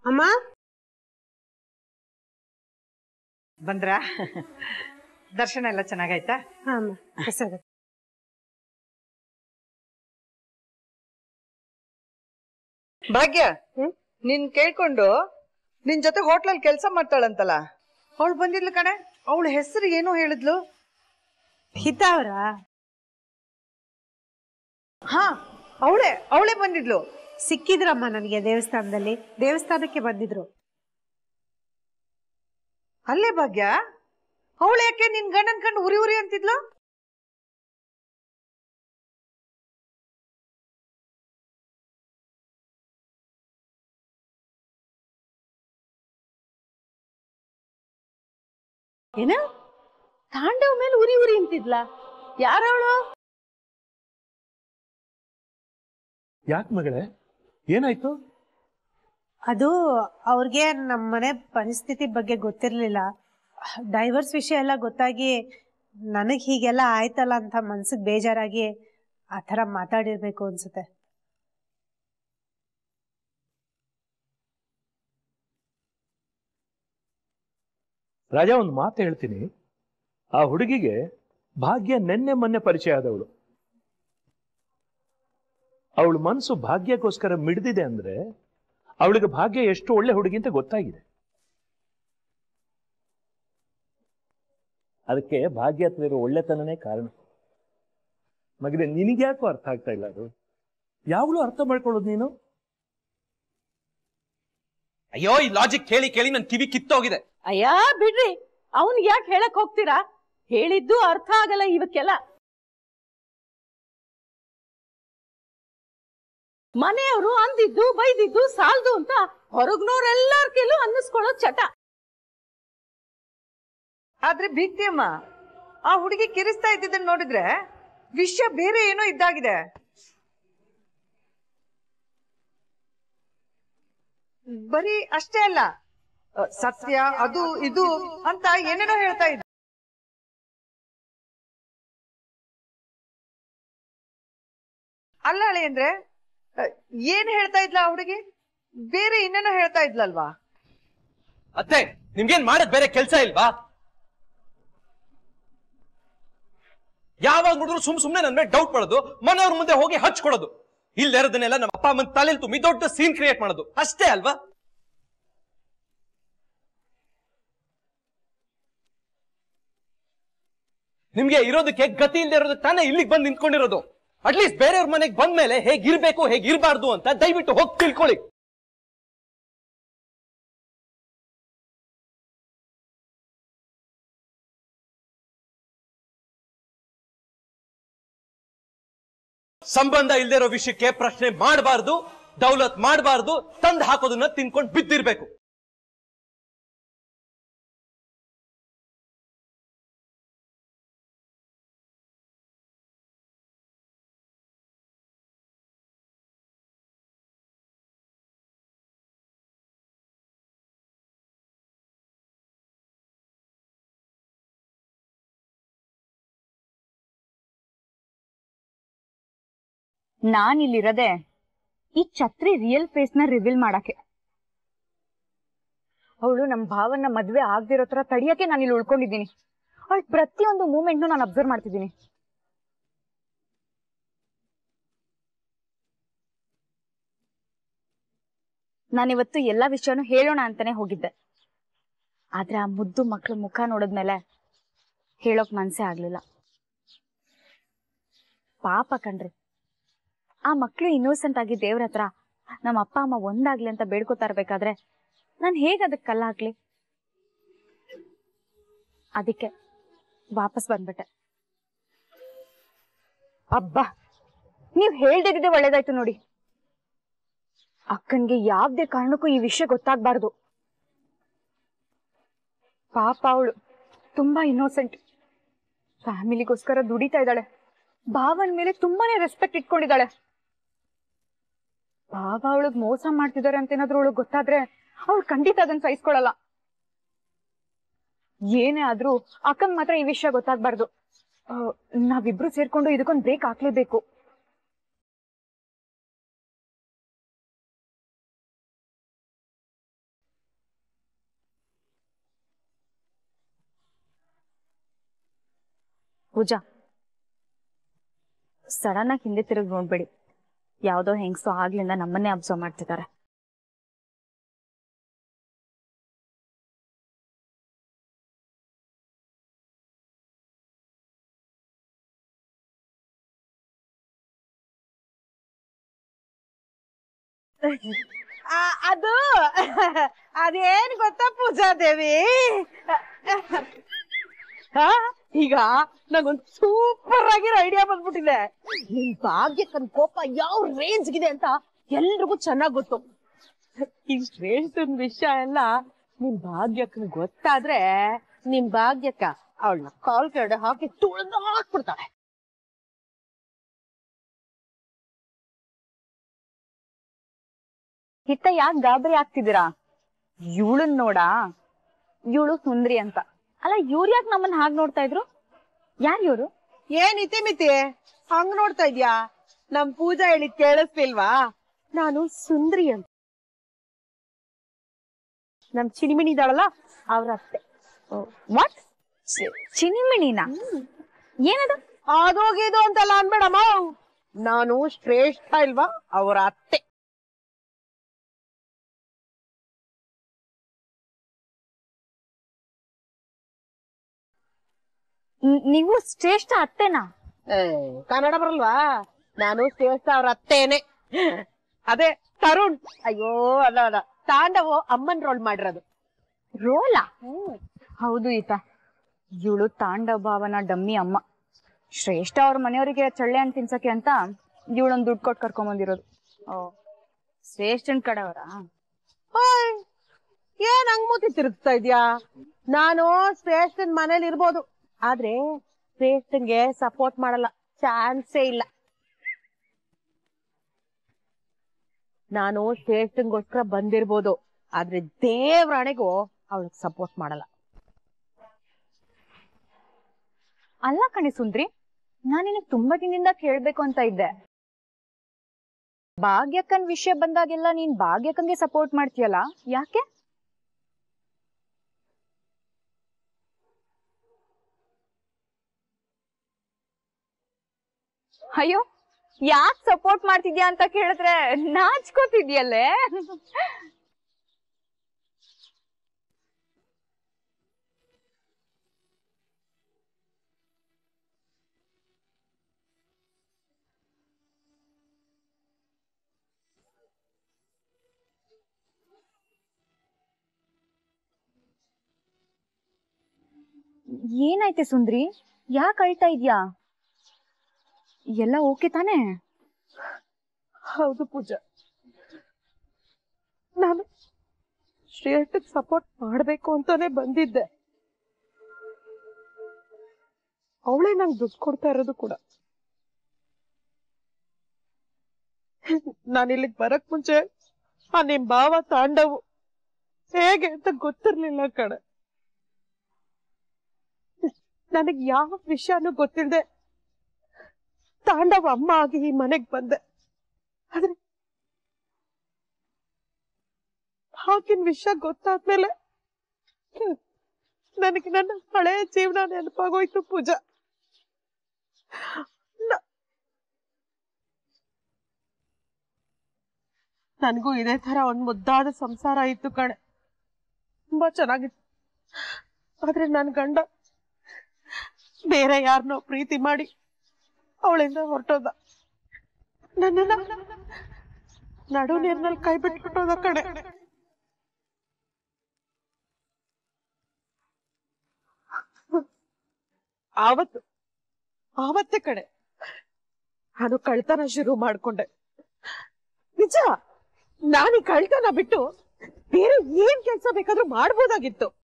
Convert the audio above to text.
ಅಮ್ಮ ಬಂದ್ರಾ ದರ್ಶನ ಎಲ್ಲ ಚೆನ್ನಾಗಾಯ್ತಾ ಹಾ ಅಮ್ಮ ಹೆಸರು ಭಾಗ್ಯ ಹ್ಮ್? ನಿನ್ ಕೇಳ್ಕೊಂಡು ನಿನ್ ಜೊತೆ ಹೋಟ್ಲಲ್ಲಿ ಕೆಲಸ ಮಾಡ್ತಾಳಂತಲ್ಲ ಅವಳು ಬಂದಿದ್ಲು ಕಣೆ ಅವಳ ಹೆಸರು ಏನು ಹೇಳಿದ್ಲು ಹಿತಾ ಅವರ ಹಾ ಅವಳೆ ಅವಳೇ ಬಂದಿದ್ಲು ಸಿಕ್ಕಿದ್ರಮ್ಮ ನನಗೆ ದೇವಸ್ಥಾನದಲ್ಲಿ ದೇವಸ್ಥಾನಕ್ಕೆ ಬಂದಿದ್ರು ಅಲ್ಲೇ ಭಾಗ್ಯ ಅವಳು ಯಾಕೆ ನಿನ್ ಗಂಡನ್ ಕಂಡು ಉರಿ ಉರಿ ಅಂತಿದ್ಲು ಏನ ತಾಂಡವ್ ಮೇಲೆ ಉರಿ ಉರಿ ಅಂತಿದ್ಲ ಯಾರವಳು ಯಾಕೆ ಮಗಳೇ ಏನಾಯ್ತು ಅದು ಅವ್ರಿಗೆ ನಮ್ಮ ಮನೆ ಪರಿಸ್ಥಿತಿ ಬಗ್ಗೆ ಗೊತ್ತಿರ್ಲಿಲ್ಲ ಡೈವರ್ಸ್ ವಿಷಯ ಎಲ್ಲ ಗೊತ್ತಾಗಿ ನನಗ್ ಹೀಗೆಲ್ಲ ಆಯ್ತಲ್ಲ ಅಂತ ಮನ್ಸಿಗೆ ಬೇಜಾರಾಗಿ ಆ ಥರ ಮಾತಾಡಿರ್ಬೇಕು ಅನ್ಸುತ್ತೆ ರಾಜ ಒಂದು ಮಾತು ಹೇಳ್ತೀನಿ ಆ ಹುಡುಗಿಗೆ ಭಾಗ್ಯ ನೆನ್ನೆ ಮೊನ್ನೆ ಪರಿಚಯ ಆದವಳು ಅವಳ ಮನಸ್ಸು ಭಾಗ್ಯಕ್ಕೋಸ್ಕರ ಮಿಡ್ದಿದೆ ಅಂದ್ರೆ ಅವಳಿಗೆ ಭಾಗ್ಯ ಎಷ್ಟು ಒಳ್ಳೆ ಹುಡುಗಿ ಅಂತ ಗೊತ್ತಾಗಿದೆ ಅದಕ್ಕೆ ಭಾಗ್ಯ ಹತ್ರ ಇರೋ ಒಳ್ಳೆತನನೇ ಕಾರಣ ಮಗನೇ ನಿನಗ್ಯಾಕೋ ಅರ್ಥ ಆಗ್ತಾ ಇಲ್ಲ ಅದು ಯಾವಾಗಲೂ ಅರ್ಥ ಮಾಡ್ಕೊಳ್ಳೋದು ನೀನು ಅಯ್ಯೋ ಈ ಲಾಜಿಕ್ ಕೇಳಿ ಕೇಳಿ ನನ್ ಕಿವಿ ಕಿತ್ತೋಗಿದೆ ಅಯ್ಯ ಬಿಡ್ರಿ ಅವನ್ ಯಾಕೆ ಹೇಳಕ್ ಹೋಗ್ತೀರಾ ಹೇಳಿದ್ದು ಅರ್ಥ ಆಗಲ್ಲ ಇವಕ್ಕೆಲ್ಲ ಮನೆಯವರು ಅಂದಿದ್ದು ಬೈದಿದ್ದು ಸಾಲ್ದು ಅಂತ ಹೊರಗ್ನೋರೆಲ್ಲಾರ ಕೈಲೂ ಅನ್ನಿಸ್ಕೊಳ್ಳೋ ಚಟ ಆದ್ರೆ ಭೀಕ್ತಿಯಮ್ಮ ಆ ಹುಡುಗಿ ಕಿರಿಸ್ತಾ ಇದ್ದಿದ್ದನ್ನ ನೋಡಿದ್ರೆ ವಿಷಯ ಬೇರೆ ಏನೋ ಇದ್ದಾಗಿದೆ ಬರೀ ಅಷ್ಟೇ ಅಲ್ಲ ಅ, ಸತ್ಯ ಅದು ಇದು ಅಂತ ಏನೇನೋ ಹೇಳ್ತಾ ಇದ್ದ ಅಲ್ಲ ಅಳಿ ಅಂದ್ರೆ ಅ, ಏನ್ ಹೇಳ್ತಾ ಇದ್ಲ ಆ ಹುಡುಗಿ ಬೇರೆ ಇನ್ನೇನೋ ಹೇಳ್ತಾ ಇದ್ಲಲ್ವಾ ಅತ್ತೆ ನಿಮ್ಗೇನ್ ಮಾಡದ್ ಬೇರೆ ಕೆಲ್ಸ ಇಲ್ವಾ ಯಾವಾಗ ನೋಡಿದ್ರು ಸುಮ್ ಸುಮ್ನೆ ನನ್ ಮೇಲೆ ಡೌಟ್ ಮಾಡೋದು ಮನೆಯವ್ರ ಮುಂದೆ ಹೋಗಿ ಹಚ್ಕೊಡೋದು ಇಲ್ದೇ ಇರೋದನ್ನೆಲ್ಲ ನಮ್ಮ ಅಪ್ಪ ಅಮ್ಮನ ತಲೆಯಲ್ಲಿ ತುಂಬಿ ದೊಡ್ಡ ಸೀನ್ ಕ್ರಿಯೇಟ್ ಮಾಡೋದು ಅಷ್ಟೇ ಅಲ್ವಾ ನಿಮ್ಗೆ ಇರೋದಕ್ಕೆ ಗತಿ ಇಲ್ಲದೆ ಇರೋದಕ್ಕೆ ತಾನೇ ಇಲ್ಲಿಗೆ ಬಂದು ನಿಂತ್ಕೊಂಡಿರೋದು ಅಟ್ಲೀಸ್ಟ್ ಬೇರೆಯವ್ರ ಮನೆಗೆ ಬಂದ್ಮೇಲೆ ಹೇಗಿರ್ಬೇಕು ಹೇಗಿರ್ಬಾರ್ದು ಅಂತ ದಯವಿಟ್ಟು ಹೋಗಿ ತಿಳ್ಕೊಳ್ಳಿ ಸಂಬಂಧ ಇಲ್ದೇ ಇರೋ ವಿಷಯಕ್ಕೆ ಪ್ರಶ್ನೆ ಮಾಡಬಾರ್ದು ದೌಲತ್ ಮಾಡಬಾರ್ದು ತಂದು ಹಾಕೋದನ್ನ ತಿನ್ಕೊಂಡು ಬಿದ್ದಿರ್ಬೇಕು ನಾನ್ ಇಲ್ಲಿರದೆ ಈ ಛತ್ರಿ ರಿಯಲ್ ಫೇಸ್ ನ ರಿವೀಲ್ ಮಾಡಕ್ಕೆ ಅವಳು ನಮ್ ಭಾವನ ಮದ್ವೆ ಆಗ್ದಿರೋ ತರ ತಡಿಯಕ್ಕೆ ನಾನು ಇಲ್ಲಿ ಉಳ್ಕೊಂಡಿದ್ದೀನಿ ಅವಳ ಪ್ರತಿಯೊಂದು ಮೂಮೆಂಟ್ನು ನಾನು ಅಬ್ಸರ್ವ್ ಮಾಡ್ತಿದ್ದೀನಿ ನಾನಿವತ್ತು ಎಲ್ಲಾ ವಿಷಯನೂ ಹೇಳೋಣ ಅಂತಾನೆ ಹೋಗಿದ್ದೆ ಆದ್ರೆ ಆ ಮುದ್ದು ಮಕ್ಳ ಮುಖ ನೋಡಿದ್ಮೇಲೆ ಹೇಳೋಕ್ ಮನ್ಸೇ ಆಗ್ಲಿಲ್ಲ ಪಾಪ ಕಣ್ರಿ ಆ ಮಕ್ಳು ಇನ್ನೋಸೆಂಟ್ ಆಗಿ ದೇವ್ರ ಹತ್ರ ನಮ್ಮ ಅಪ್ಪ ಅಮ್ಮ ಒಂದಾಗ್ಲಿ ಅಂತ ಬೇಡ್ಕೊತಾ ಇರ್ಬೇಕಾದ್ರೆ ನಾನ್ ಹೇಗ್ ಅದಕ್ಕೆ ಕಲ್ಲ ಹಾಕ್ಲಿ ಅದಕ್ಕೆ ವಾಪಸ್ ಬಂದ್ಬಿಟ್ಟೆ ಅಬ್ಬಾ ನೀವ್ ಹೇಳ್ದಿದ್ದೆ ಒಳ್ಳೇದಾಯ್ತು ನೋಡಿ ಅಕ್ಕನ್ಗೆ ಯಾವ್ದೇ ಕಾರಣಕ್ಕೂ ಈ ವಿಷಯ ಗೊತ್ತಾಗ್ಬಾರ್ದು ಪಾಪ ಅವಳು ತುಂಬಾ ಇನ್ನೋಸೆಂಟ್ ಫ್ಯಾಮಿಲಿಗೋಸ್ಕರ ದುಡಿತಾ ಇದ್ದಾಳೆ ಭಾವನ್ ಮೇಲೆ ತುಂಬಾನೇ ರೆಸ್ಪೆಕ್ಟ್ ಇಟ್ಕೊಂಡಿದ್ದಾಳೆ ಭಾವ ಅವಳಗ್ ಮೋಸ ಮಾಡ್ತಿದ್ದಾರೆ ಅಂತ ಏನಾದ್ರೂ ಅವಳಗ್ ಗೊತ್ತಾದ್ರೆ ಅವಳು ಖಂಡಿತ ಅದನ್ನ ಸಹಿಸ್ಕೊಳಲ್ಲ ಏನೇ ಆದ್ರೂ ಅಕ್ಕಂಗ್ ಮಾತ್ರ ಈ ವಿಷಯ ಗೊತ್ತಾಗ್ಬಾರ್ದು ಆ, ನಾವಿಬ್ರು ಸೇರ್ಕೊಂಡು ಇದಕ್ಕೊಂದ್ ಬ್ರೇಕ್ ಹಾಕ್ಲೇಬೇಕು ಪೂಜಾ ಸಡನ್ ಆಗಿ ಹಿಂದೆ ತಿರುಗಿ ನೋಡ್ಬೇಡಿ ಯಾವ್ದೋ ಹೆಂಗಸು ಆಗ್ಲಿಂದ ನಮ್ಮನ್ನೇ ಅಬ್ಸರ್ವ್ ಮಾಡ್ತಿದ್ದಾರೆ ಅದು ಅದೇನ್ ಗೊತ್ತಾ ಪೂಜಾ ದೇವಿ ಹಾ? ಈಗ ನಂಗೊಂದ್ ಸೂಪರ್ ಆಗಿರೋ ಐಡಿಯಾ ಬಂದ್ಬಿಟ್ಟಿದೆ ನಿನ್ ಭಾಗ್ಯಕ್ಕನ್ ಕೋಪ ಯಾವ ರೇಂಜ್ಗಿದೆ ಅಂತ ಎಲ್ರಿಗೂ ಚೆನ್ನಾಗ್ ಗೊತ್ತು ಈ ಶ್ರೇಷ್ಠನ್ ವಿಷಯ ಎಲ್ಲ ನಿಮ್ ಭಾಗ್ಯಕ್ಕನ್ ಗೊತ್ತಾದ್ರೆ ನಿಮ್ ಭಾಗ್ಯಕ್ಕ ಅವಳನ್ನ ಕಾಲ್ ಕೆಳಗಡೆ ಹಾಕಿ ತುಳಿದು ಹಾಕ್ಬಿಡ್ತಾಳೆ ಹಿತ್ತ ಯಾಕೆ ಗಾಬರಿ ಆಗ್ತಿದ್ದೀರಾ ಇವಳನ್ ನೋಡಾ ಇವಳು ಸುಂದ್ರಿ ಅಂತ ಅಲ್ಲ ಇವ್ರು ಯಾಕೆ ನಮ್ಮನ್ನ ಹಾಗೆ ನೋಡ್ತಾ ಇದ್ರು ಯಾರು ಇವ್ರು ಏನ್ ಇತಿ ಮಿತಿ ಹಂಗ್ ನೋಡ್ತಾ ಇದ್ಯಾ ನಮ್ ಪೂಜಾ ಹೇಳಿದ್ ಕೇಳಿಸ್ತಿಲ್ವಾ ನಾನು ಸುಂದ್ರಿ ಅಂತ ನಮ್ ಚಿಣಿಮಿಣಿ ಇದ್ದಾಳಲ್ಲ ಅವ್ರ ಅತ್ತೆ ವಾಟ್ ಚಿನಿಮಿಣಿನ ಏನದು ಅದೋಗಿದು ಅಂತೆಲ್ಲ ಅನ್ಬೇಡಮ್ಮ ನಾನು ಶ್ರೇಷ್ಠ ಇಲ್ವಾ ಅವರ ಅತ್ತೆ ನ್- ನೀವು ಶ್ರೇಷ್ಠ ಅತ್ತೆನಾ ಏ, ಕನ್ನಡ ಬರಲ್ವಾ ನಾನು ಶ್ರೇಷ್ಠ ಅವ್ರ ಅತ್ತೇನೆ ಅದೇ ತರುಣ್ ಅಯ್ಯೋ ಅಲ್ಲ ಅಲ್ಲ ತಾಂಡವು ಅಮ್ಮನ್ ರೋಲ್ ಮಾಡಿರೋದು ರೋಲಾ ಹೌದು ಈತ ಇವಳು ತಾಂಡವ ಭಾವನ ಡಮ್ಮಿ ಅಮ್ಮ ಶ್ರೇಷ್ಠ ಅವ್ರ ಮನೆಯವರಿಗೆ ಚಳ್ಳೆ ಹಣ್ಣು ತಿನ್ಸಕ್ಕೆ ಅಂತ ಇವಳೊಂದು ದುಡ್ಡು ಕೊಟ್ಟು ಕರ್ಕೊಂಡ್ ಬಂದಿರೋದು ಓ ಶ್ರೇಷ್ಠನ್ ಕಡೆಯವರಾ ಓಯ್, ಏನ್ ಹಂಗ್ ಮೂತಿ ತಿರುಗ್ತಾ ಇದ್ಯಾ ನಾನು ಶ್ರೇಷ್ಠನ್ ಮನೇಲಿ ಇರ್ಬೋದು ಆದ್ರೆ ಶ್ರೇಷ್ಠನ್ಗೆ ಸಪೋರ್ಟ್ ಮಾಡಲ್ಲ ಚಾನ್ಸೇ ಇಲ್ಲ ನಾನು ಶ್ರೇಷ್ಠನ್ಗೋಸ್ಕರ ಬಂದಿರ್ಬೋದು ಆದ್ರೆ ದೇವ್ರಾಣೆಗೂ ಅವಳಿಗೆ ಸಪೋರ್ಟ್ ಮಾಡಲ್ಲ ಅಲ್ಲ ಕಣೆ ಸುಂದ್ರಿ ನಾನು ನಿನಗೆ ತುಂಬಾ ದಿನದಿಂದ ಕೇಳ್ಬೇಕು ಅಂತ ಇದ್ದೆ ಭಾಗ್ಯಕ್ಕನ್ ವಿಷಯ ಬಂದಾಗೆಲ್ಲ ನೀನ್ ಭಾಗ್ಯಕ್ಕಂಗೆ ಸಪೋರ್ಟ್ ಮಾಡ್ತೀಯಲ್ಲ ಯಾಕೆ ಅಯ್ಯೋ ಯಾಕ್ ಸಪೋರ್ಟ್ ಮಾಡ್ತಿದ್ಯಾ ಅಂತ ಕೇಳಿದ್ರೆ ನಾಚ್ಕೋತಿದ್ಯಲ್ಲೇ ಏನಾಯ್ತೆ ಸುಂದ್ರಿ ಯಾಕೆ ಅಳ್ತಾ ಇದ್ಯಾ ಎಲ್ಲ ಓಕೆ ತಾನೇ ಹೌದು ಪೂಜಾ ನಾನು ಶ್ರೇಷ್ಠಕ್ ಸಪೋರ್ಟ್ ಮಾಡ್ಬೇಕು ಅಂತಾನೆ ಬಂದಿದ್ದೆ ಅವಳೇ ನಂಗೆ ದುಡ್ಡು ಕೊಡ್ತಾ ಇರೋದು ಕೂಡ ನಾನು ಇಲ್ಲಿಗೆ ಬರಕ್ ಮುಂಚೆ ಆ ನಿಮ್ ಭಾವ ತಾಂಡವು ಹೇಗೆ ಅಂತ ಗೊತ್ತಿರ್ಲಿಲ್ಲ ಕಣೆ ನನಗ್ ಯಾವ ವಿಷಯನೂ ಗೊತ್ತಿಲ್ಲದೆ ತಾಂಡವ ಅಮ್ಮ ಆಗಿ ಈ ಮನೆಗ್ ಬಂದೆ ಆದ್ರೆ ಹಾಕಿನ ವಿಷಯ ಗೊತ್ತಾದ್ಮೇಲೆ ಹ್ಮ್, ನನಗೆ ನನ್ನ ಹಳೆಯ ಜೀವನ ನೆನಪಾಗೋಯ್ತು ಪೂಜಾ ನ- ನನಗೂ ಇದೇ ತರ ಒಂದ್ ಮುದ್ದಾದ ಸಂಸಾರ ಇತ್ತು ಕಣೆ ತುಂಬಾ ಚೆನ್ನಾಗಿತ್ತು ಆದ್ರೆ ನನ್ ಗಂಡ ಬೇರೆ ಯಾರನ್ನೋ ಪ್ರೀತಿ ಮಾಡಿ ಅವಳಿಂದ ಹೊರಟೋದ ನನ್ನನ್ನ ನಡು ನೀರ್ನಲ್ಲಿ ಕೈ ಬಿಟ್ಬಿಟ್ಟೋದ ಕಣೆ ಆವತ್ತು ಆವತ್ತೇ ಕಣೆ ನಾನು ಕಳ್ತನ ಶುರು ಮಾಡ್ಕೊಂಡೆ ನಿಜ ನಾನು ಈ ಕಳ್ತನ ಬಿಟ್ಟು ಬೇರೆ ಏನ್ ಕೆಲ್ಸ ಬೇಕಾದ್ರೂ ಮಾಡ್ಬೋದಾಗಿತ್ತು